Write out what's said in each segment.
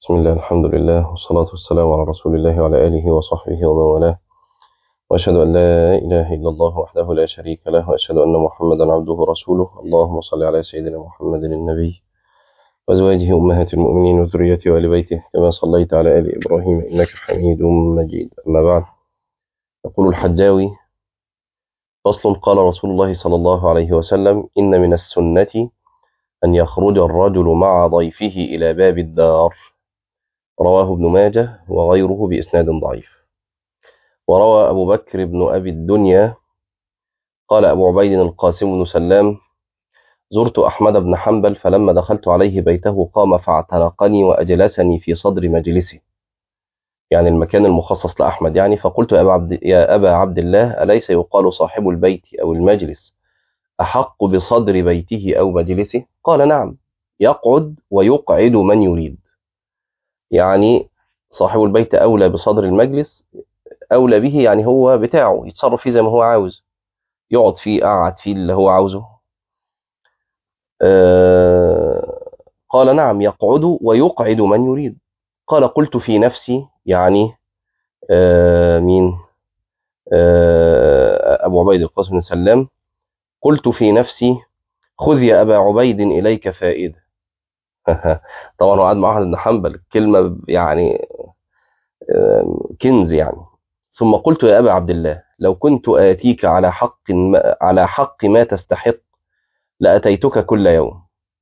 بسم الله الحمد لله والصلاة والسلام على رسول الله وعلى آله وصحبه ومن والاه وأشهد أن لا إله إلا الله وحده لا شريك له وأشهد أن محمدا عبده ورسوله اللهم صل على سيدنا محمد النبي وأزواجه أمهات المؤمنين وذريته وآل بيته كما صليت على آل إبراهيم إنك حميد مجيد أما بعد يقول الحجاوي فصل قال رسول الله صلى الله عليه وسلم إن من السنة أن يخرج الرجل مع ضيفه إلى باب الدار رواه ابن ماجه وغيره بإسناد ضعيف وروى أبو بكر بن أبي الدنيا قال أبو عبيد القاسم بن سلام زرت أحمد بن حنبل فلما دخلت عليه بيته قام فاعتنقني وأجلسني في صدر مجلسه يعني المكان المخصص لأحمد يعني فقلت يا أبا عبد, يا أبا عبد الله أليس يقال صاحب البيت أو المجلس أحق بصدر بيته أو مجلسه قال نعم يقعد ويقعد من يريد يعني صاحب البيت أولى بصدر المجلس أولى به يعني هو بتاعه يتصرف فيه زي ما هو عاوز يقعد فيه قعد فيه اللي هو عاوزه آه قال نعم يقعد ويقعد من يريد قال قلت في نفسي يعني آه مين آه أبو عبيد القاسم بن سلام قلت في نفسي خذ يا أبا عبيد إليك فائدة طبعا هو قعد مع أحمد بن حنبل كلمة يعني كنز يعني ثم قلت يا أبا عبد الله لو كنت آتيك على حق ما على حق ما تستحق لأتيتك كل يوم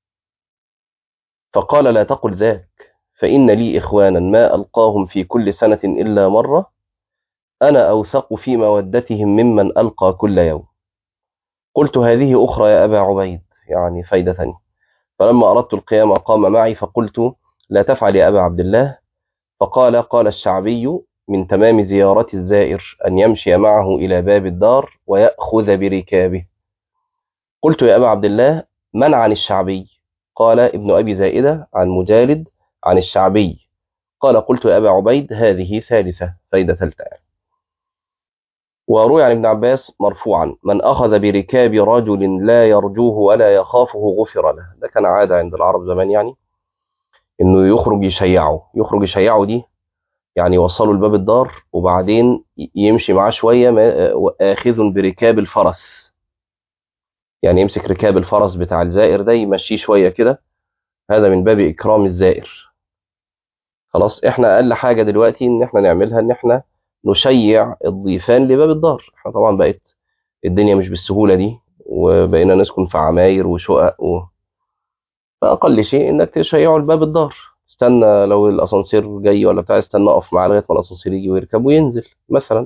فقال لا تقل ذاك فإن لي إخوانا ما ألقاهم في كل سنة إلا مرة أنا أوثق في مودتهم ممن ألقى كل يوم قلت هذه أخرى يا أبا عبيد يعني فايدتني فلما أردت القيام قام معي فقلت لا تفعل يا أبا عبد الله فقال قال الشعبي من تمام زيارة الزائر أن يمشي معه إلى باب الدار ويأخذ بركابه قلت يا أبا عبد الله من عن الشعبي قال ابن أبي زائدة عن مجالد عن الشعبي قال قلت يا أبا عبيد هذه ثالثة فايدة ثالثة وروي عن ابن عباس مرفوعا من أخذ بركاب رجل لا يرجوه ولا يخافه غفر له ده كان عادة عند العرب زمان يعني إنه يخرج يشيعه يخرج يشيعه دي يعني يوصله لباب الدار وبعدين يمشي معاه شوية آخذ بركاب الفرس يعني يمسك ركاب الفرس بتاع الزائر ده يمشيه شوية كده هذا من باب إكرام الزائر خلاص احنا أقل حاجة دلوقتي إن احنا نعملها إن احنا نشيع الضيفان لباب الدار احنا طبعا بقت الدنيا مش بالسهولة دي وبقينا نسكن في عماير وشقق و... فأقل شيء إنك تشيعه لباب الدار تستنى لو الأسانسير جاي ولا بتاع استنى أقف معاه لغاية ما الأسانسير يجي ويركب وينزل مثلا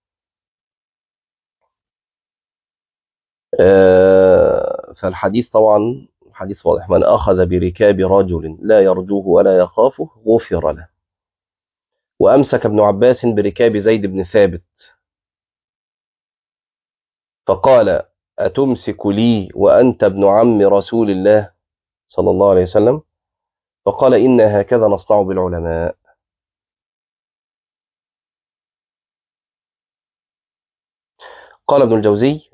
آه فالحديث طبعا الحديث واضح من أخذ بركاب رجل لا يرجوه ولا يخافه غفر له وأمسك ابن عباس بركاب زيد بن ثابت فقال أتمسك لي وأنت ابن عم رسول الله صلى الله عليه وسلم فقال إنا هكذا نصنع بالعلماء قال ابن الجوزي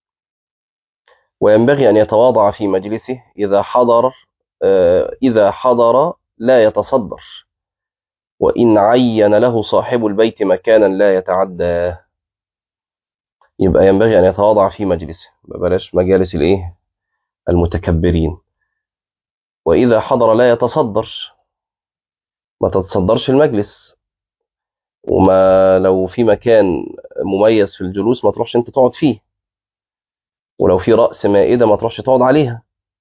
وينبغي أن يتواضع في مجلسه إذا حضر إذا حضر لا يتصدر وإن عين له صاحب البيت مكانا لا يتعداه يبقى ينبغي أن يتواضع في مجلسه بلاش مجالس الإيه المتكبرين وإذا حضر لا يتصدر ما تتصدرش المجلس وما لو في مكان مميز في الجلوس ما تروحش انت تقعد فيه ولو في رأس مائدة ما تروحش تقعد عليها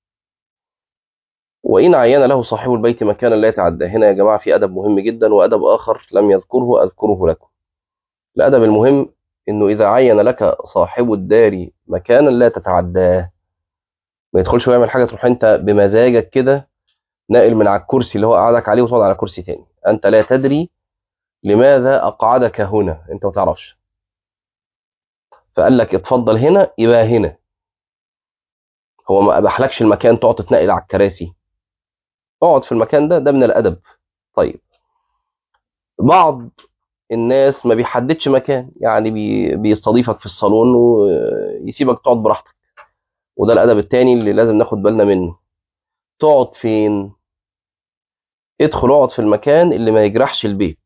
وإن عين له صاحب البيت مكانا لا يتعدى هنا يا جماعة في أدب مهم جدا وأدب آخر لم يذكره أذكره لكم الأدب المهم إنه إذا عين لك صاحب الدار مكانا لا تتعداه ما يدخلش ويعمل حاجة تروح أنت بمزاجك كده ناقل من على الكرسي اللي هو قعدك عليه وتقعد على كرسي تاني أنت لا تدري لماذا أقعدك هنا أنت ما تعرفش فقال لك اتفضل هنا يبقى هنا هو ما أباحلكش المكان تقعد تتنقل على الكراسي اقعد في المكان ده ده من الأدب طيب بعض الناس ما بيحددش مكان يعني بي بيستضيفك في الصالون ويسيبك تقعد براحتك وده الأدب التاني اللي لازم ناخد بالنا منه تقعد فين ادخل اقعد في المكان اللي ما يجرحش البيت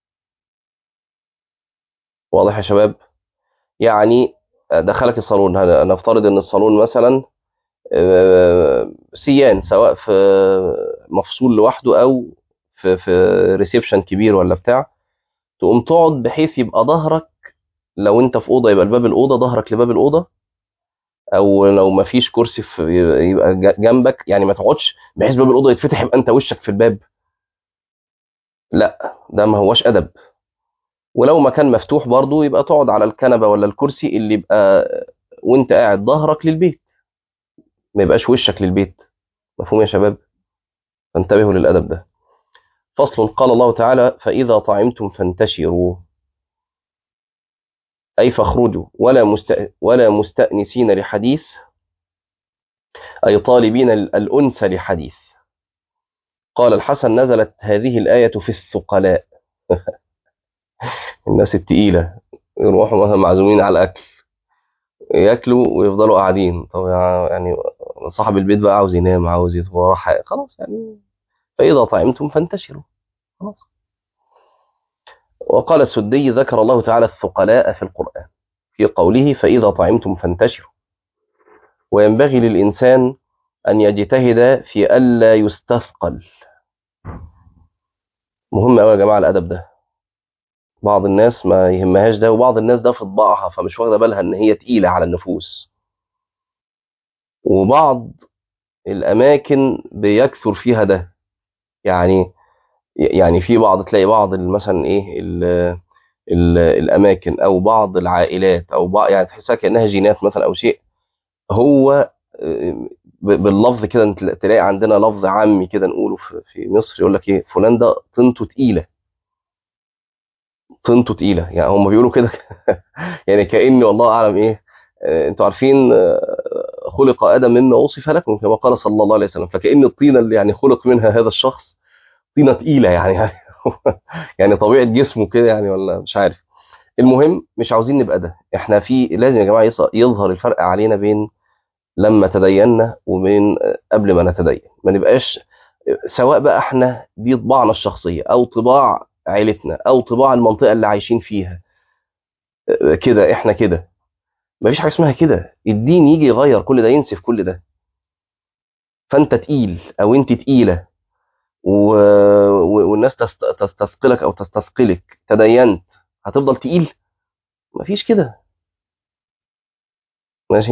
واضح يا شباب يعني دخلك الصالون هن- نفترض ان الصالون مثلا آه، سيان سواء في مفصول لوحده او في في ريسبشن كبير ولا بتاع تقوم تقعد بحيث يبقى ظهرك لو انت في اوضه يبقى الباب الاوضه ظهرك لباب الاوضه او لو ما فيش كرسي في يبقى ج- جنبك يعني ما تقعدش بحيث باب الاوضه يتفتح يبقى انت وشك في الباب لا ده ما هوش ادب ولو مكان مفتوح برضو يبقى تقعد على الكنبه ولا الكرسي اللي يبقى وانت قاعد ظهرك للبيت ما يبقاش وشك للبيت مفهوم يا شباب فانتبهوا للادب ده فصل قال الله تعالى فاذا طعمتم فانتشروا اي فاخرجوا ولا مست... ولا مستانسين لحديث اي طالبين الانس لحديث قال الحسن نزلت هذه الايه في الثقلاء الناس التقيله يروحوا مثلا معزومين على الاكل ياكلوا ويفضلوا قاعدين طب يعني صاحب البيت بقى عاوز ينام عاوز يتفرح خلاص يعني فإذا طعمتم فانتشروا خلاص وقال السدي ذكر الله تعالى الثقلاء في القرآن في قوله فإذا طعمتم فانتشروا وينبغي للإنسان أن يجتهد في ألا يستثقل مهم أوي يا جماعة الأدب ده بعض الناس ما يهمهاش ده وبعض الناس ده في طباعها فمش واخدة بالها إن هي تقيلة على النفوس وبعض الأماكن بيكثر فيها ده يعني يعني في بعض تلاقي بعض مثلا ايه ال ال الاماكن او بعض العائلات او بعض يعني تحسها كانها جينات مثلا او شيء هو باللفظ كده تلاقي عندنا لفظ عامي كده نقوله في مصر يقول لك ايه فلان ده طينته تقيله طينته تقيله يعني هم بيقولوا كده يعني كاني والله اعلم ايه انتوا عارفين خلق ادم مما وصف لكم كما قال صلى الله عليه وسلم فكان الطينه اللي يعني خلق منها هذا الشخص طينه تقيله يعني يعني يعني طبيعه جسمه كده يعني ولا مش عارف المهم مش عاوزين نبقى ده احنا في لازم يا جماعه يظهر الفرق علينا بين لما تدينا وبين قبل ما نتدين ما نبقاش سواء بقى احنا دي طباعنا الشخصيه او طباع عيلتنا او طباع المنطقه اللي عايشين فيها كده احنا كده مفيش حاجه اسمها كده الدين يجي يغير كل ده ينسف كل ده فانت تقيل او انت تقيله و... والناس تست... تستثقلك او تستثقلك تدينت هتفضل تقيل مفيش كده ماشي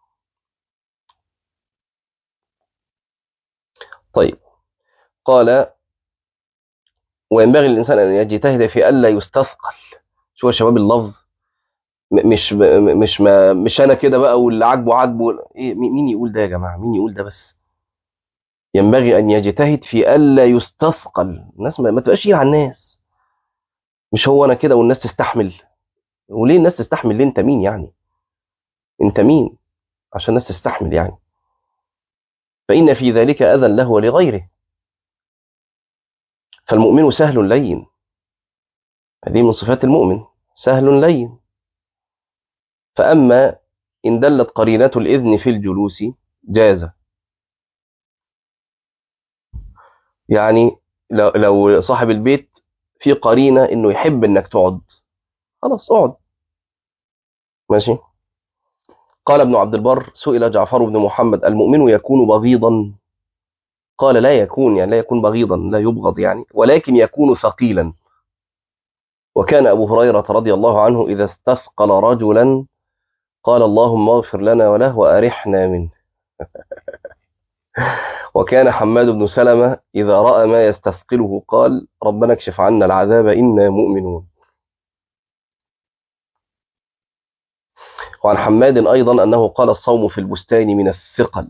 طيب قال وينبغي للإنسان أن يجتهد في ألا يستثقل شو يا شباب اللفظ مش مش ما مش أنا كده بقى واللي عاجبه عاجبه إيه مين يقول ده يا جماعة مين يقول ده بس ينبغي أن يجتهد في ألا يستثقل الناس ما, ما تبقاش على الناس مش هو أنا كده والناس تستحمل وليه الناس تستحمل ليه أنت مين يعني أنت مين عشان الناس تستحمل يعني فإن في ذلك أذى له ولغيره فالمؤمن سهل لين هذه من صفات المؤمن سهل لين فأما إن دلت قرينة الإذن في الجلوس جاز يعني لو صاحب البيت في قرينة إنه يحب إنك تقعد خلاص اقعد ماشي قال ابن عبد البر سئل جعفر بن محمد المؤمن يكون بغيضا قال لا يكون يعني لا يكون بغيضا لا يبغض يعني ولكن يكون ثقيلا وكان أبو هريرة رضي الله عنه إذا استثقل رجلا قال اللهم اغفر لنا وله وأرحنا منه وكان حماد بن سلمة إذا رأى ما يستثقله قال ربنا اكشف عنا العذاب إنا مؤمنون وعن حماد أيضا أنه قال الصوم في البستان من الثقل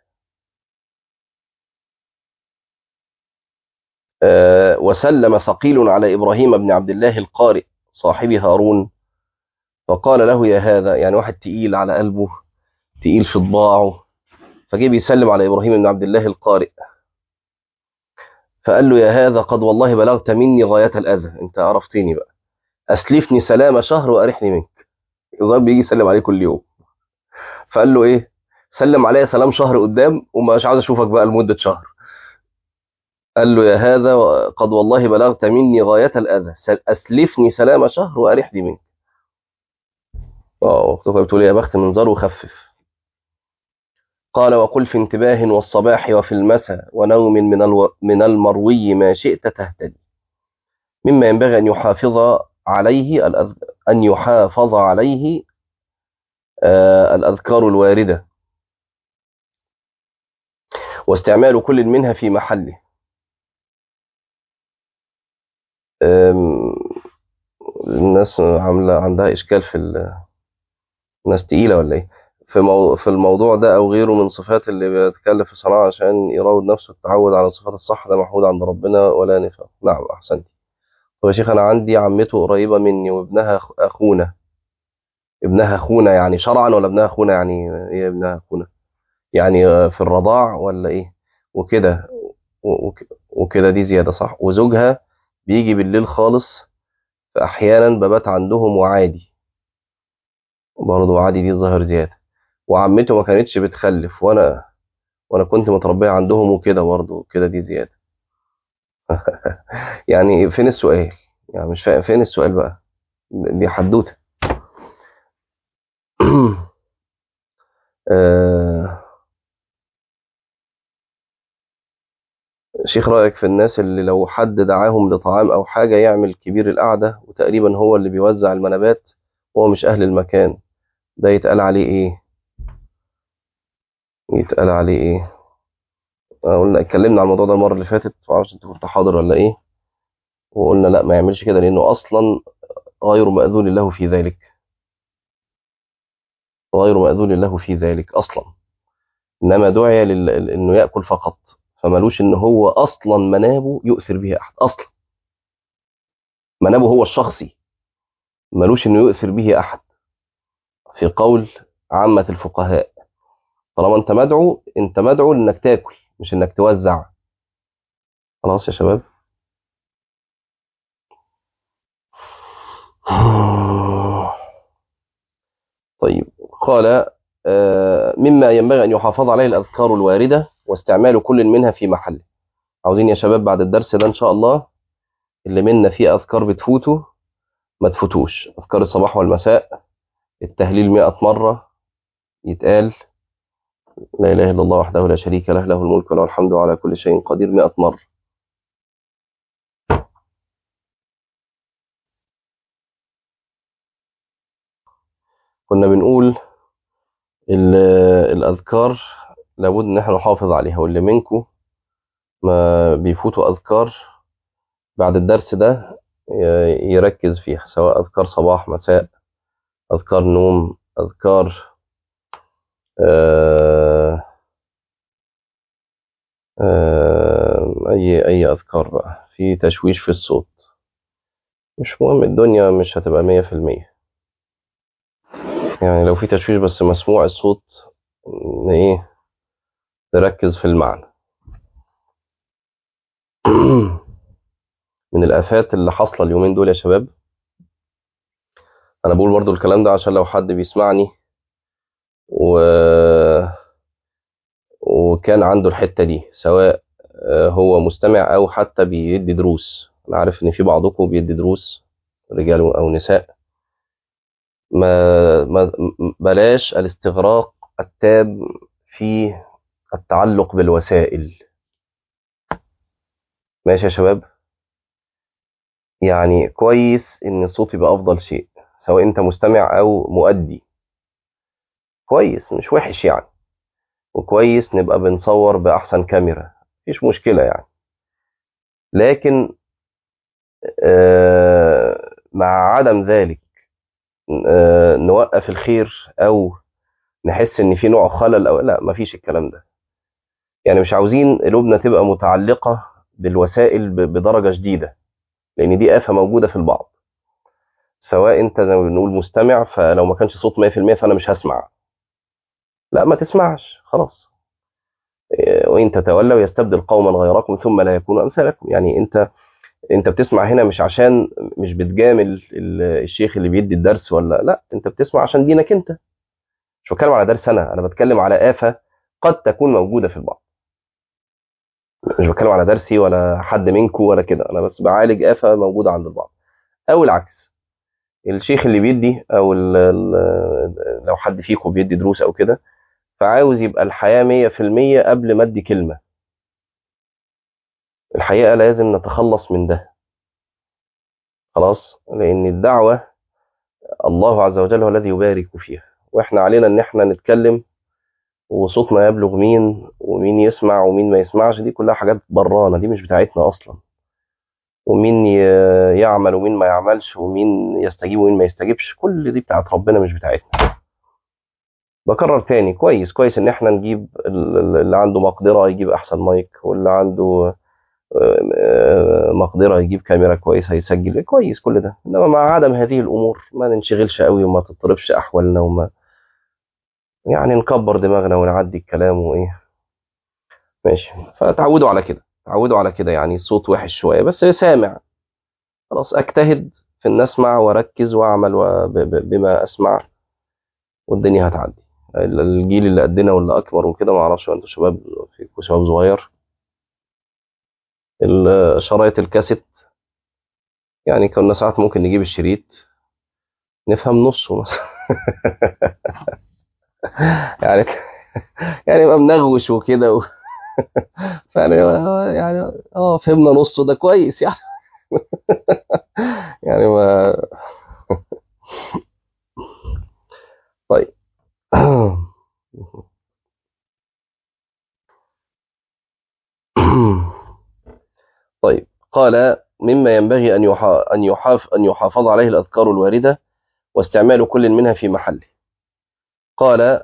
أه وسلم ثقيل على إبراهيم بن عبد الله القارئ صاحب هارون فقال له يا هذا يعني واحد تقيل على قلبه تقيل في طباعه فجيب يسلم على إبراهيم بن عبد الله القارئ فقال له يا هذا قد والله بلغت مني غاية الأذى أنت عرفتني بقى أسلفني سلام شهر وأرحني منك الظاهر بيجي يسلم عليه كل يوم فقال له إيه سلم عليا سلام شهر قدام ومش عاوز أشوفك بقى لمدة شهر قال له يا هذا قد والله بلغت مني غاية الأذى سل- أسلفني سلام شهر وأرح لي منك اه اختك بتقول يا بخت من زار وخفف قال وقل في انتباه والصباح وفي المساء ونوم من الو... من المروي ما شئت تهتدي مما ينبغي أن يحافظ عليه الأذ... أن يحافظ عليه آه الأذكار الواردة واستعمال كل منها في محله آم، الناس عاملة عندها إشكال في ال... ناس تقيلة ولا إيه في, مو... في الموضوع ده أو غيره من صفات اللي بيتكلف في صناعة عشان يراود نفسه التعود على صفات الصح ده محمود عند ربنا ولا نفع نعم أحسنت طب يا شيخ أنا عندي عمته قريبة مني وابنها أخ- أخونا ابنها أخونا يعني شرعا ولا ابنها أخونا يعني إيه ابنها أخونا يعني آه، في الرضاع ولا إيه وكده و- وك- وكده دي زيادة صح وزوجها بيجي بالليل خالص فأحيانا ببات عندهم وعادي برضه عادي دي ظاهر زيادة وعمته ما كانتش بتخلف وأنا وأنا كنت متربية عندهم وكده برضه كده دي زيادة يعني فين السؤال يعني مش فاهم فين السؤال بقى دي حدوتة آه، شيخ رأيك في الناس اللي لو حد دعاهم لطعام أو حاجة يعمل كبير القعدة وتقريبا هو اللي بيوزع المنابات وهو مش أهل المكان ده يتقال عليه إيه؟ يتقال عليه إيه؟ قلنا اتكلمنا عن الموضوع ده المرة اللي فاتت معرفش أنت كنت حاضر ولا إيه؟ وقلنا لا ما يعملش كده لأنه أصلا غير مأذون له في ذلك غير مأذون له في ذلك أصلا إنما دعي لل... إنه يأكل فقط فمالوش إن هو أصلا منابه يؤثر به أحد أصلا منابه هو الشخصي مالوش إنه يؤثر به أحد في قول عامة الفقهاء طالما أنت مدعو أنت مدعو إنك تاكل مش إنك توزع خلاص يا شباب طيب قال آه، مما ينبغي أن يحافظ عليه الأذكار الواردة واستعمال كل منها في محله عاوزين يا شباب بعد الدرس ده إن شاء الله اللي منا فيه أذكار بتفوته ما تفوتوش أذكار الصباح والمساء التهليل مئة مرة يتقال لا إله إلا الله وحده لا شريك له له الملك وله الحمد على كل شيء قدير مئة مرة كنا بنقول ال- الأذكار لابد إن احنا نحافظ عليها واللي منكم ما بيفوتوا أذكار بعد الدرس ده ي- يركز فيها سواء أذكار صباح مساء أذكار نوم أذكار آه، آه، أي أي أذكار بقى في تشويش في الصوت مش مهم الدنيا مش هتبقى مية في المية يعني لو في تشويش بس مسموع الصوت ن- إيه نركز في المعنى من الآفات اللي حاصلة اليومين دول يا شباب أنا بقول برضو الكلام ده عشان لو حد بيسمعني و... وكان عنده الحتة دي سواء آه، هو مستمع أو حتى بيدي دروس أنا عارف إن في بعضكم بيدي دروس رجال أو نساء ما, ما بلاش الاستغراق التام في التعلق بالوسائل ماشي يا شباب يعني كويس ان الصوت يبقى افضل شيء سواء انت مستمع او مؤدي كويس مش وحش يعني وكويس نبقى بنصور باحسن كاميرا مفيش مشكلة يعني لكن آه، مع عدم ذلك آه، نوقف الخير او نحس ان في نوع خلل او لا مفيش الكلام ده يعني مش عاوزين قلوبنا تبقى متعلقة بالوسائل ب- بدرجة شديدة لان دي آفة موجودة في البعض سواء انت زي ما بنقول مستمع فلو ما كانش صوت 100% فانا مش هسمع لا ما تسمعش خلاص إيه، وان تتولوا يستبدل قوما غيركم ثم لا يكونوا امثالكم يعني انت انت بتسمع هنا مش عشان مش بتجامل ال- الشيخ اللي بيدي الدرس ولا لا انت بتسمع عشان دينك انت مش بتكلم على درس انا انا بتكلم على آفة قد تكون موجودة في البعض مش بتكلم على درسي ولا حد منكم ولا كده انا بس بعالج آفة موجودة عند البعض او العكس الشيخ اللي بيدي او ال ال لو حد فيكم بيدي دروس او كده فعاوز يبقى الحياة مية في المية قبل ما ادي كلمة الحقيقة لازم نتخلص من ده خلاص لان الدعوة الله عز وجل هو الذي يبارك فيها واحنا علينا ان احنا نتكلم وصوتنا يبلغ مين ومين يسمع ومين ما يسمعش دي كلها حاجات برانا دي مش بتاعتنا اصلا ومين ي- يعمل ومين ما يعملش ومين يستجيب ومين ما يستجيبش كل دي بتاعت ربنا مش بتاعتنا بكرر تاني كويس كويس ان احنا نجيب ال- ال- اللي عنده مقدرة يجيب احسن مايك واللي عنده آه، آه، مقدرة يجيب كاميرا كويسة يسجل كويس كل ده انما مع عدم هذه الامور ما ننشغلش قوي وما تضطربش احوالنا وما يعني نكبر دماغنا ونعدي الكلام وايه ماشي فتعودوا على كده تعودوا على كده يعني الصوت وحش شوية بس سامع خلاص اجتهد في ان اسمع واركز واعمل وب- ب- بما اسمع والدنيا هتعدي ال- الجيل اللي قدنا واللي اكبر وكده ما اعرفش انتوا شباب فيكم شباب صغير ال- شرايط الكاسيت يعني كنا ساعات ممكن نجيب الشريط نفهم نصه مثلا يعني يعني يبقى منغوش وكده و... يعني يعني اه فهمنا نصه ده كويس يعني يعني ما طيب طيب قال مما ينبغي أن يحا- أن يحاف أن يحافظ عليه الأذكار الواردة واستعمال كل منها في محله قال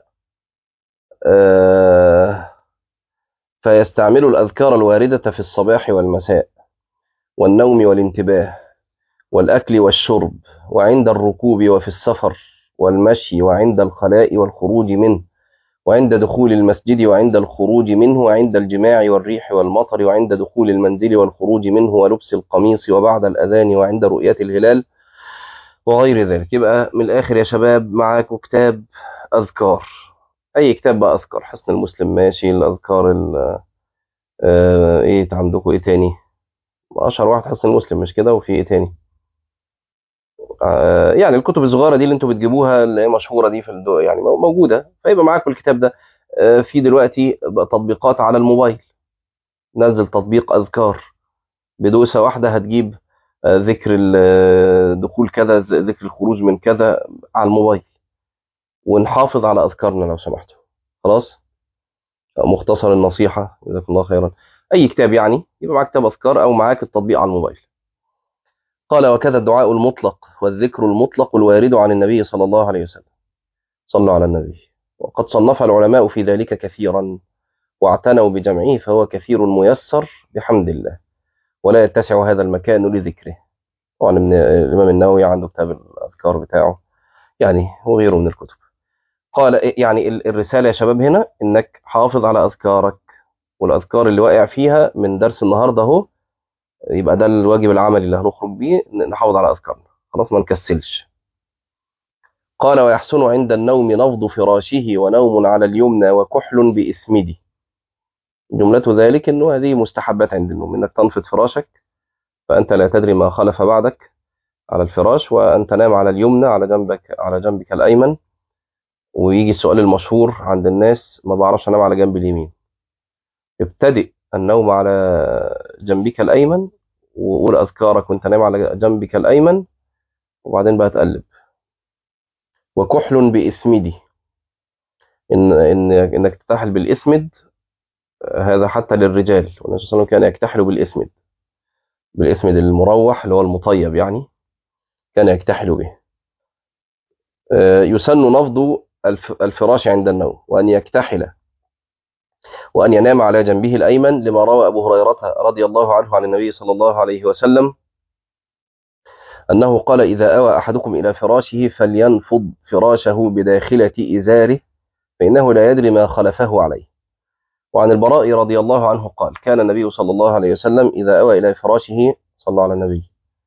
آه، فيستعمل الأذكار الواردة في الصباح والمساء والنوم والانتباه والأكل والشرب وعند الركوب وفي السفر والمشي وعند الخلاء والخروج منه وعند دخول المسجد وعند الخروج منه وعند الجماع والريح والمطر وعند دخول المنزل والخروج منه ولبس القميص وبعد الأذان وعند رؤية الهلال وغير ذلك يبقى من الآخر يا شباب معاكم كتاب أذكار أي كتاب بقى أذكار حسن المسلم ماشي الأذكار ال- آه، إيه عندكم إيه تاني أشهر واحد حسن المسلم مش كده وفي إيه تاني آه، يعني الكتب الصغيرة دي اللي انتوا بتجيبوها اللي هي مشهورة دي في الدو يعني موجودة فيبقى معاكم الكتاب ده آه، في دلوقتي بقى تطبيقات على الموبايل نزل تطبيق أذكار بدوسة واحدة هتجيب آه، ذكر ال- دخول كذا ذكر الخروج من كذا على الموبايل ونحافظ على أذكارنا لو سمحتوا خلاص مختصر النصيحة جزاكم الله خيرا أي كتاب يعني يبقى معاك كتاب أذكار أو معاك التطبيق على الموبايل قال وكذا الدعاء المطلق والذكر المطلق الوارد عن النبي صلى الله عليه وسلم صلوا على النبي وقد صنف العلماء في ذلك كثيرا واعتنوا بجمعه فهو كثير ميسر بحمد الله ولا يتسع هذا المكان لذكره طبعا ابن الإمام النووي عنده كتاب الأذكار بتاعه يعني وغيره من الكتب قال يعني ال- الرسالة يا شباب هنا إنك حافظ على أذكارك والأذكار اللي واقع فيها من درس النهاردة أهو يبقى ده الواجب العملي اللي هنخرج بيه نحافظ على أذكارنا خلاص ما نكسلش قال ويحسن عند النوم نفض فراشه ونوم على اليمنى وكحل بإثمده جملة ذلك أنه هذه مستحبات عند النوم أنك تنفض فراشك فأنت لا تدري ما خلف بعدك على الفراش وأن تنام على اليمنى على جنبك على جنبك الأيمن ويجي السؤال المشهور عند الناس ما بعرفش أنام على جنب اليمين ابتدئ النوم على جنبك الأيمن وقول أذكارك وأنت نايم على جنبك الأيمن وبعدين بقى تقلب وكحل بإثمدي إن إن إنك تكتحل بالإثمد هذا حتى للرجال والنبي صلى الله عليه وسلم كان يكتحل بالإثمد بالإثمد المروح اللي هو المطيب يعني كان يكتحل به آه، يسن نفض الف- الفراش عند النوم وأن يكتحل وأن ينام على جنبه الأيمن لما روى أبو هريرة رضي الله عنه عن النبي صلى الله عليه وسلم أنه قال إذا أوى أحدكم إلى فراشه فلينفض فراشه بداخلة إزاره فإنه لا يدري ما خلفه عليه وعن البراء رضي الله عنه قال كان النبي صلى الله عليه وسلم إذا أوى إلى فراشه صلى على النبي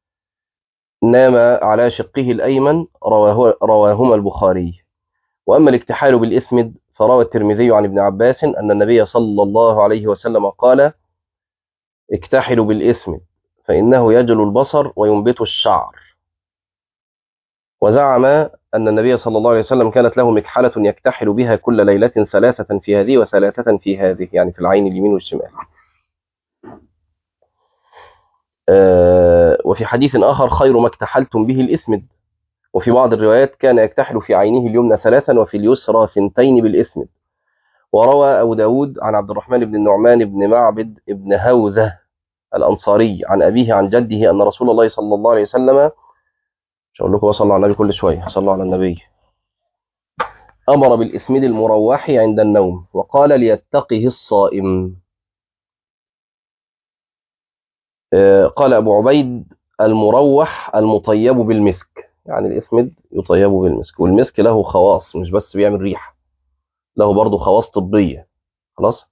نام على شقه الأيمن رواه رواهما البخاري وأما الاكتحال بالإثمد فروى الترمذي عن ابن عباس أن النبي صلى الله عليه وسلم قال اكتحلوا بالإثم فإنه يجل البصر وينبت الشعر وزعم أن النبي صلى الله عليه وسلم كانت له مكحلة يكتحل بها كل ليلة ثلاثة في هذه وثلاثة في هذه يعني في العين اليمين والشمال آه وفي حديث آخر خير ما اكتحلتم به الإثمد وفي بعض الروايات كان يكتحل في عينه اليمنى ثلاثا وفي اليسرى ثنتين بالإثمد وروى أبو داود عن عبد الرحمن بن النعمان بن معبد بن هوذة الأنصاري عن أبيه عن جده أن رسول الله صلى الله عليه وسلم مش هقول لكم صلوا على النبي كل شوية صلوا على النبي أمر بالإثمد المروح عند النوم وقال ليتقه الصائم آه قال أبو عبيد المروح المطيب بالمسك يعني الإثمد يطيب بالمسك والمسك له خواص مش بس بيعمل ريحة له برضه خواص طبية خلاص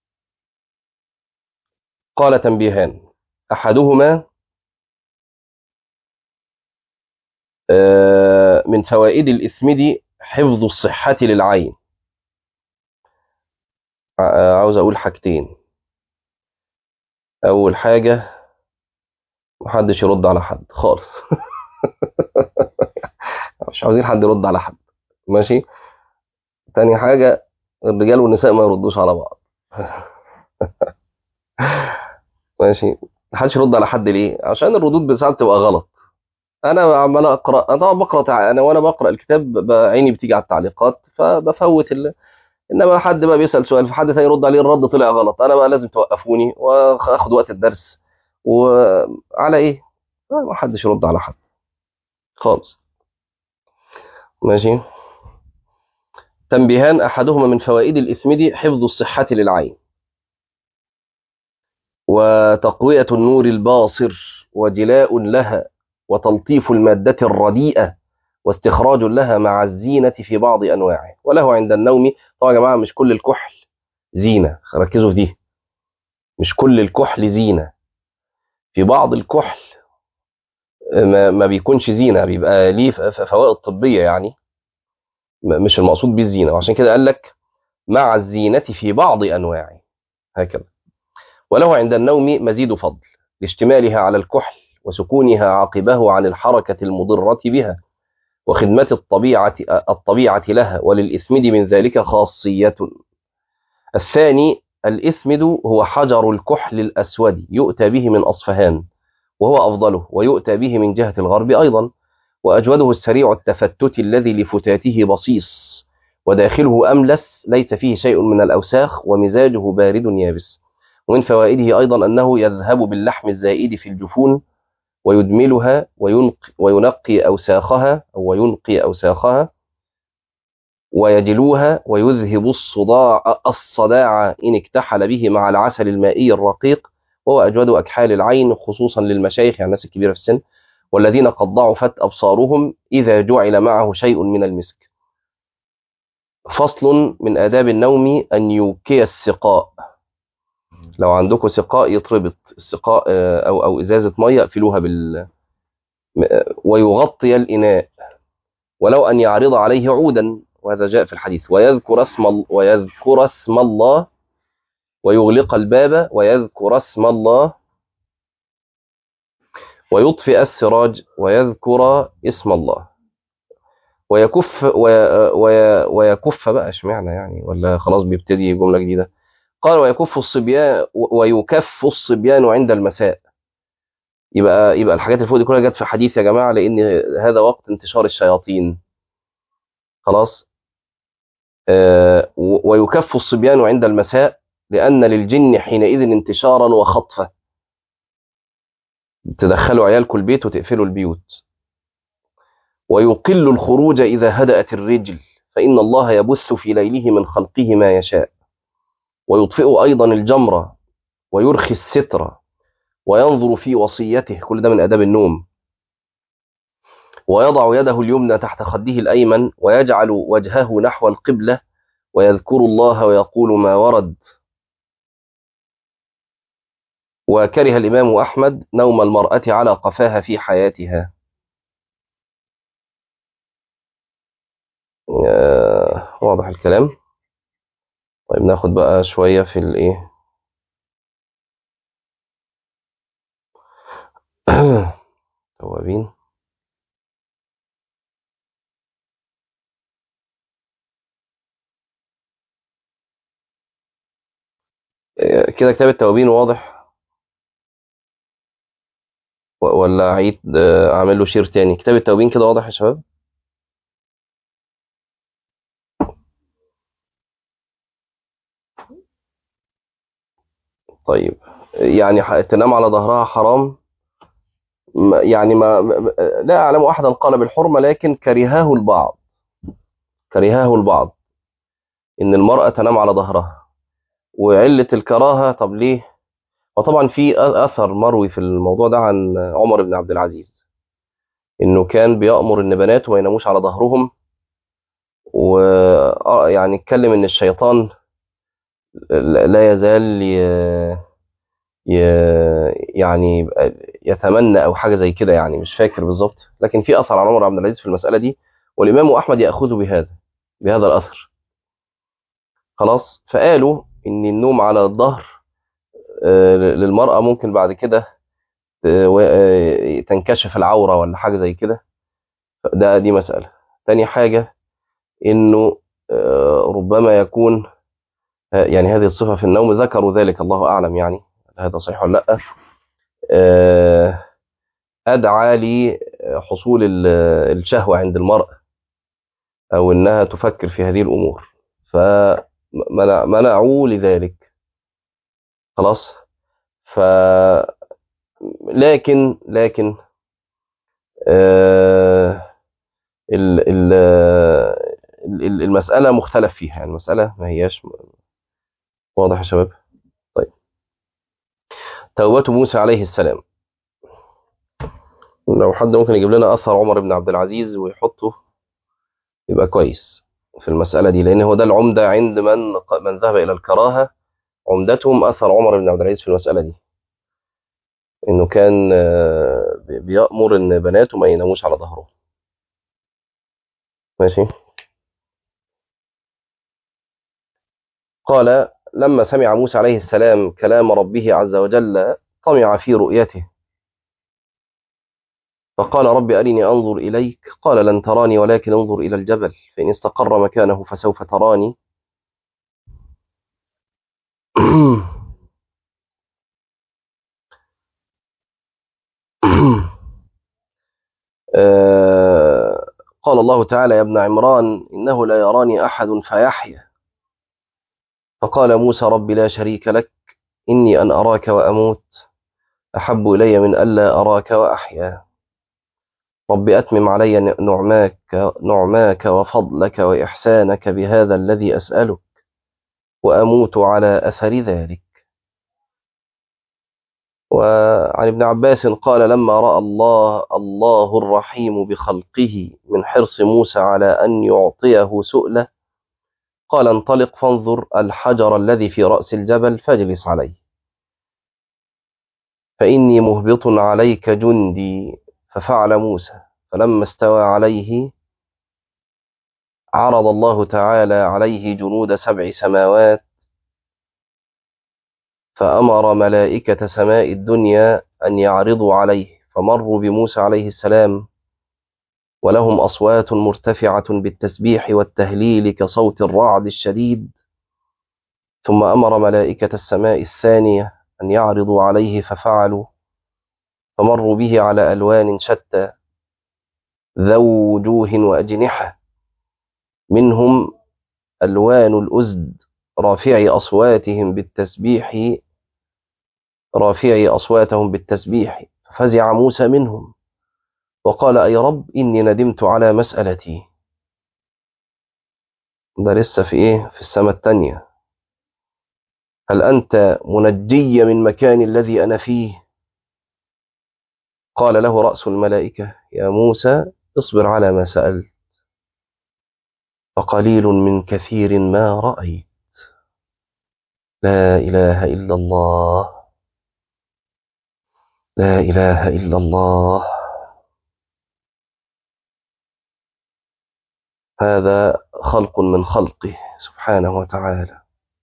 قال تنبيهان أحدهما من فوائد الإثمد حفظ الصحة للعين عاوز أقول حاجتين أول حاجة محدش يرد على حد خالص مش عاوزين حد يرد على حد ماشي تاني حاجة الرجال والنساء ما يردوش على بعض ماشي محدش يرد على حد ليه عشان الردود بساعات تبقى غلط انا عمال اقرا انا طبعا بقرا تع... انا وانا بقرا الكتاب عيني بتيجي على التعليقات فبفوت ال... انما حد بقى بيسال سؤال فحد تاني يرد عليه الرد طلع غلط انا بقى لازم توقفوني واخد وقت الدرس وعلى ايه ما حدش يرد على حد خالص ماشي تنبيهان احدهما من فوائد الاسمد حفظ الصحه للعين وتقويه النور الباصر وجلاء لها وتلطيف المادة الرديئة واستخراج لها مع الزينة في بعض أنواعه وله عند النوم طبعا يا جماعة مش كل الكحل زينة ركزوا في دي مش كل الكحل زينة في بعض الكحل ما, ما بيكونش زينة بيبقى ليه فوائد طبية يعني مش المقصود بيه الزينة وعشان كده قال لك مع الزينة في بعض أنواعه هكذا وله عند النوم مزيد فضل لاشتمالها على الكحل وسكونها عقبه عن الحركة المضرة بها وخدمة الطبيعة, الطبيعة لها وللإثمد من ذلك خاصية الثاني الإثمد هو حجر الكحل الأسود يؤتى به من أصفهان وهو أفضله ويؤتى به من جهة الغرب أيضا وأجوده السريع التفتت الذي لفتاته بصيص وداخله أملس ليس فيه شيء من الأوساخ ومزاجه بارد يابس ومن فوائده أيضا أنه يذهب باللحم الزائد في الجفون ويدملها وينقي, وينقي أوساخها أو وينقي أوساخها ويجلوها ويذهب الصداع الصداع إن اكتحل به مع العسل المائي الرقيق وهو أجود أكحال العين خصوصا للمشايخ يعني الناس الكبيرة في السن والذين قد ضعفت أبصارهم إذا جعل معه شيء من المسك فصل من آداب النوم أن يوكي السقاء لو عندكم سقاء يتربط السقاء أو أو إزازة مية اقفلوها بال ويغطي الإناء ولو أن يعرض عليه عودا وهذا جاء في الحديث ويذكر اسم ويذكر اسم الله ويغلق الباب ويذكر اسم الله ويطفئ السراج ويذكر اسم الله ويكف وي وي ويكف بقى اشمعنى يعني ولا خلاص بيبتدي جمله جديده قال ويكف الصبيان ويكف الصبيان عند المساء يبقى يبقى الحاجات اللي فوق دي كلها جت في حديث يا جماعه لان هذا وقت انتشار الشياطين خلاص آه ويكف الصبيان عند المساء لان للجن حينئذ انتشارا وخطفه تدخلوا عيالكم البيت وتقفلوا البيوت ويقل الخروج إذا هدأت الرجل فإن الله يبث في ليله من خلقه ما يشاء ويطفئ أيضا الجمرة ويرخي الستر وينظر في وصيته كل ده من أداب النوم ويضع يده اليمنى تحت خده الأيمن ويجعل وجهه نحو القبلة ويذكر الله ويقول ما ورد وكره الإمام أحمد نوم المرأة على قفاها في حياتها واضح الكلام طيب ناخد بقى شوية في الايه التوابين آه، كده كتاب التوابين واضح و- ولا عيد آه، اعمل له شير تاني كتاب التوابين كده واضح يا شباب طيب يعني ح- تنام على ظهرها حرام ما- يعني ما ما- لا اعلم احدا قال بالحرمه لكن كرهاه البعض كرهاه البعض ان المراه تنام على ظهرها وعله الكراهه طب ليه وطبعا في أ- اثر مروي في الموضوع ده عن عمر بن عبد العزيز انه كان بيأمر ان بناته ما يناموش على ظهرهم ويعني اتكلم ان الشيطان لا لا يزال ي... ي... يعني يبقى يتمنى او حاجه زي كده يعني مش فاكر بالظبط لكن في اثر عن عمر بن عبد العزيز في المساله دي والامام احمد ياخذ بهذا بهذا الاثر خلاص فقالوا ان النوم على الظهر آه، للمراه ممكن بعد كده آه، و- آه، تنكشف العوره ولا حاجه زي كده ده دي مساله تاني حاجه انه آه، ربما يكون آه، يعني هذه الصفه في النوم ذكروا ذلك الله اعلم يعني هذا صحيح ولا لا آه، ادعى لحصول ال- الشهوه عند المراه او انها تفكر في هذه الامور فمنعوا لذلك خلاص ف لكن لكن آه، ال- ال- ال- المسألة مختلف فيها يعني المسألة ما هياش واضح يا شباب طيب توبة موسى عليه السلام لو حد ممكن يجيب لنا أثر عمر بن عبد العزيز ويحطه يبقى كويس في المسألة دي لأن هو ده العمدة عند من من ذهب إلى الكراهة عمدتهم أثر عمر بن عبد العزيز في المسألة دي إنه كان آه، بي- بيأمر إن بناته ما يناموش على ظهره ماشي قال لما سمع موسى عليه السلام كلام ربه عز وجل طمع في رؤيته فقال رب أرني أنظر إليك قال لن تراني ولكن انظر إلى الجبل فإن استقر مكانه فسوف تراني آه، قال الله تعالى يا ابن عمران إنه لا يراني أحد فيحيا فقال موسى رب لا شريك لك إني أن أراك وأموت أحب إلي من ألا أراك وأحيا رب أتمم علي نعماك نعماك وفضلك وإحسانك بهذا الذي أسألك وأموت على أثر ذلك وعن ابن عباس قال لما رأى الله الله الرحيم بخلقه من حرص موسى على أن يعطيه سؤله قال انطلق فانظر الحجر الذي في رأس الجبل فاجلس عليه فإني مهبط عليك جندي ففعل موسى فلما استوى عليه عرض الله تعالى عليه جنود سبع سماوات فأمر ملائكة سماء الدنيا أن يعرضوا عليه فمروا بموسى عليه السلام ولهم أصوات مرتفعة بالتسبيح والتهليل كصوت الرعد الشديد ثم أمر ملائكة السماء الثانية أن يعرضوا عليه ففعلوا فمروا به على ألوان شتى ذو وجوه وأجنحة منهم ألوان الأزد رافعي أصواتهم بالتسبيح رافعي أصواتهم بالتسبيح ففزع موسى منهم وقال أي رب إني ندمت على مسألتي ده لسه في إيه في السماء التانية هل أنت منجي من مكان الذي أنا فيه قال له رأس الملائكة يا موسى اصبر على ما سألت فقليل من كثير ما رأيت لا إله إلا الله لا إله إلا الله هذا خلق من خلقه سبحانه وتعالى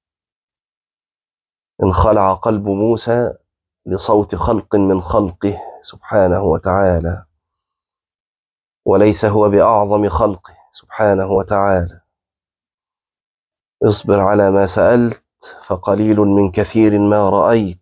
انخلع قلب موسى لصوت خلق من خلقه سبحانه وتعالى وليس هو بأعظم خلقه سبحانه وتعالى اصبر على ما سألت فقليل من كثير ما رأيت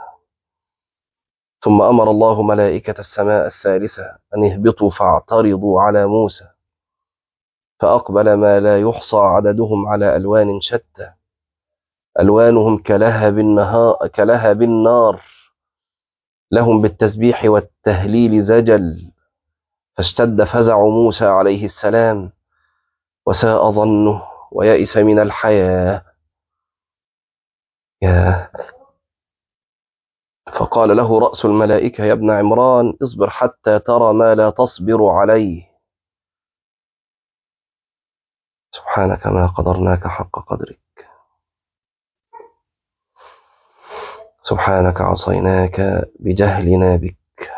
ثم أمر الله ملائكة السماء الثالثة أن اهبطوا فاعترضوا على موسى فأقبل ما لا يحصى عددهم على ألوان شتى ألوانهم كلهب النهار كلهب النار لهم بالتسبيح والتهليل زجل فاشتد فزع موسى عليه السلام وساء ظنه ويئس من الحياة يا فقال له رأس الملائكة يا ابن عمران اصبر حتى ترى ما لا تصبر عليه سبحانك ما قدرناك حق قدرك سبحانك عصيناك بجهلنا بك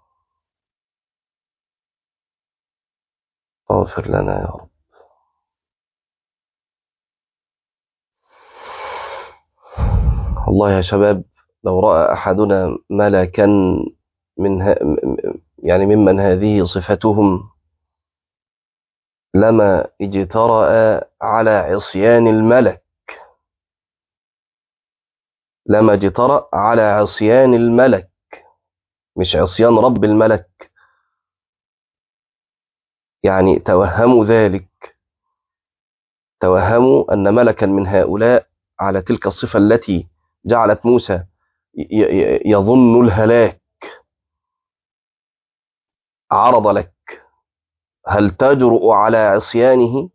اغفر لنا يا رب والله يا شباب لو رأى أحدنا ملكا من ه... يعني ممن هذه صفتهم لما اجترأ على عصيان الملك لما اجترأ على عصيان الملك مش عصيان رب الملك يعني توهموا ذلك توهموا أن ملكا من هؤلاء على تلك الصفة التي جعلت موسى يظن الهلاك عرض لك هل تجرؤ على عصيانه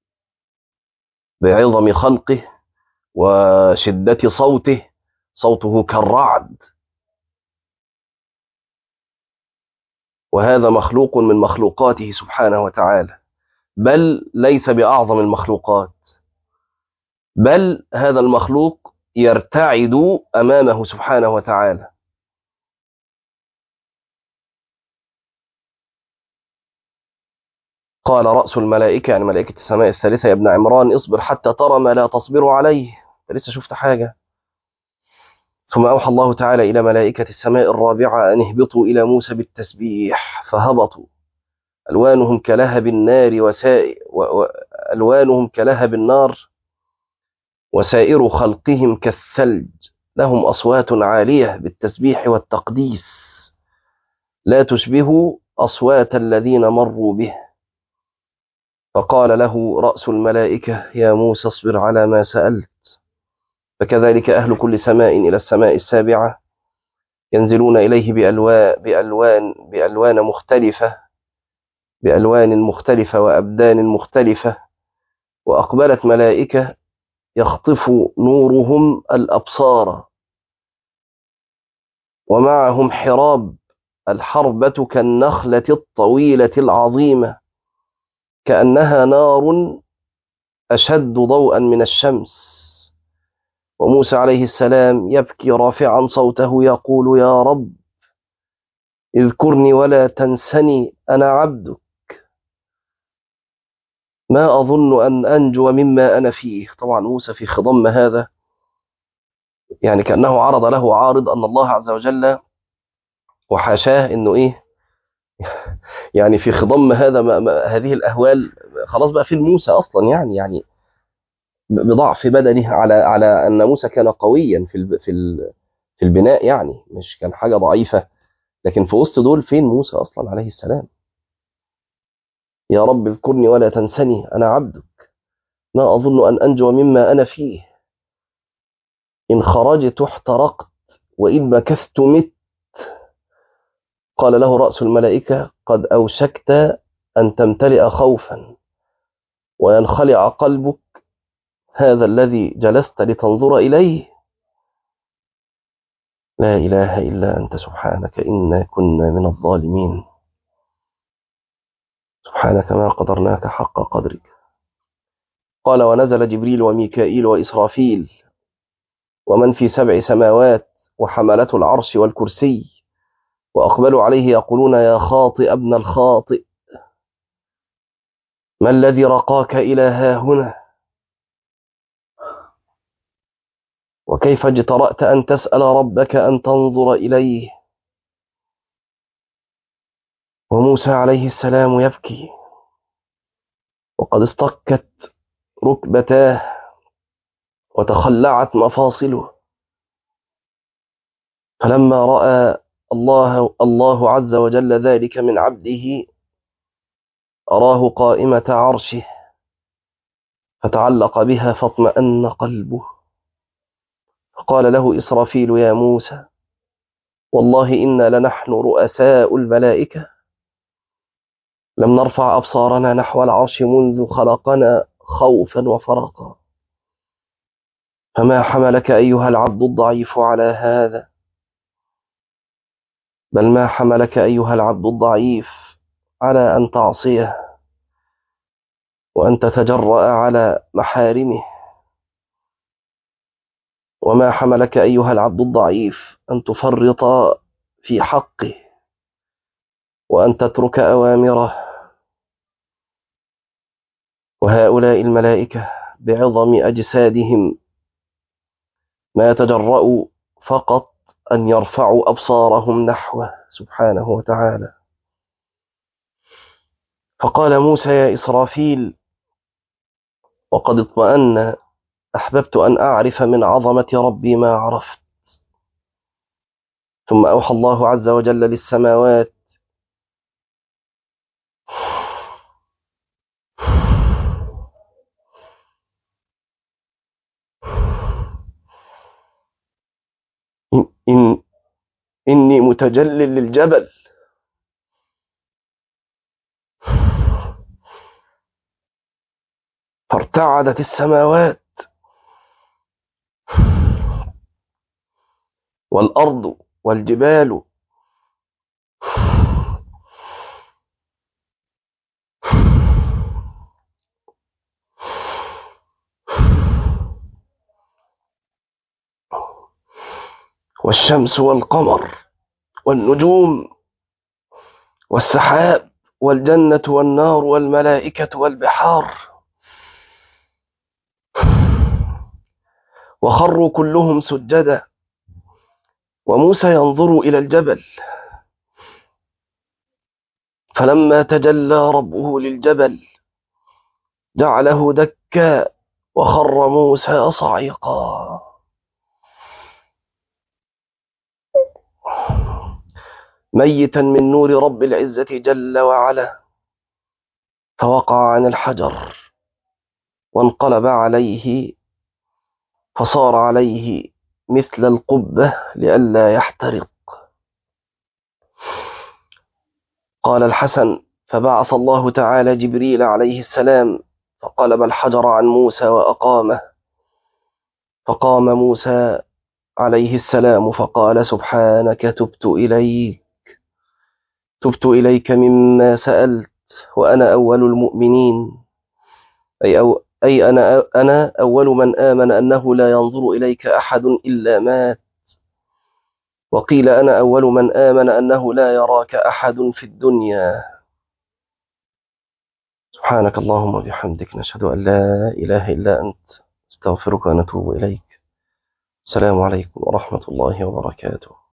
بعظم خلقه وشدة صوته صوته كالرعد وهذا مخلوق من مخلوقاته سبحانه وتعالى بل ليس بأعظم المخلوقات بل هذا المخلوق يرتعد أمامه سبحانه وتعالى قال رأس الملائكة يعني ملائكة السماء الثالثة يا ابن عمران اصبر حتى ترى ما لا تصبر عليه انت لسه شفت حاجة ثم أوحى الله تعالى إلى ملائكة السماء الرابعة أن اهبطوا إلى موسى بالتسبيح فهبطوا ألوانهم كلهب النار وسائر وألوانهم كلهب النار وسائر خلقهم كالثلج لهم أصوات عالية بالتسبيح والتقديس لا تشبه أصوات الذين مروا به فقال له رأس الملائكة يا موسى اصبر على ما سألت فكذلك أهل كل سماء إلى السماء السابعة ينزلون إليه بألوان, بألوان, بألوان مختلفة بألوان مختلفة وأبدان مختلفة وأقبلت ملائكة يخطف نورهم الأبصار ومعهم حراب الحربة كالنخلة الطويلة العظيمة كأنها نار أشد ضوءا من الشمس وموسى عليه السلام يبكي رافعا صوته يقول يا رب اذكرني ولا تنسني أنا عبدك ما أظن أن أنجو مما أنا فيه طبعا موسى في خضم هذا يعني كأنه عرض له عارض أن الله عز وجل وحاشاه أنه إيه يعني في خضم هذا ما ما هذه الأهوال خلاص بقى في موسى أصلا يعني يعني بضعف بدنه على على أن موسى كان قويا في في في البناء يعني مش كان حاجة ضعيفة لكن في وسط دول فين موسى أصلا عليه السلام يا رب اذكرني ولا تنسني أنا عبدك ما أظن أن أنجو مما أنا فيه إن خرجت احترقت وإن مكثت مت قال له رأس الملائكة قد أوشكت أن تمتلئ خوفا وينخلع قلبك هذا الذي جلست لتنظر إليه لا إله إلا أنت سبحانك إنا كنا من الظالمين سبحانك ما قدرناك حق قدرك قال ونزل جبريل وميكائيل وإسرافيل ومن في سبع سماوات وحملة العرش والكرسي وأقبلوا عليه يقولون يا خاطئ ابن الخاطئ ما الذي رقاك إلى ها هنا وكيف اجترأت أن تسأل ربك أن تنظر إليه وموسى عليه السلام يبكي وقد اصطكت ركبتاه وتخلعت مفاصله فلما رأى الله الله عز وجل ذلك من عبده أراه قائمة عرشه فتعلق بها فاطمأن قلبه فقال له إسرافيل يا موسى والله إنا لنحن رؤساء الملائكة لم نرفع أبصارنا نحو العرش منذ خلقنا خوفا وفرقا فما حملك أيها العبد الضعيف على هذا بل ما حملك أيها العبد الضعيف على أن تعصيه وأن تتجرأ على محارمه وما حملك أيها العبد الضعيف أن تفرط في حقه وأن تترك أوامره وهؤلاء الملائكة بعظم أجسادهم ما يتجرأوا فقط أن يرفعوا أبصارهم نحوه سبحانه وتعالى فقال موسى يا إسرافيل وقد اطمأن أحببت أن أعرف من عظمة ربي ما عرفت ثم أوحى الله عز وجل للسماوات إن, إن إني متجل للجبل فارتعدت السماوات والأرض والجبال والشمس والقمر والنجوم والسحاب والجنة والنار والملائكة والبحار وخروا كلهم سجدا وموسى ينظر إلى الجبل فلما تجلى ربه للجبل جعله دكا وخر موسى صعيقا ميتا من نور رب العزة جل وعلا فوقع عن الحجر وانقلب عليه فصار عليه مثل القبة لئلا يحترق قال الحسن فبعث الله تعالى جبريل عليه السلام فقلب الحجر عن موسى وأقامه فقام موسى عليه السلام فقال سبحانك تبت إليك تبت إليك مما سألت وأنا أول المؤمنين أي, أو أي أنا, أنا أول من آمن أنه لا ينظر إليك أحد إلا مات وقيل أنا أول من آمن أنه لا يراك أحد في الدنيا سبحانك اللهم وبحمدك نشهد أن لا إله إلا أنت استغفرك ونتوب إليك السلام عليكم ورحمة الله وبركاته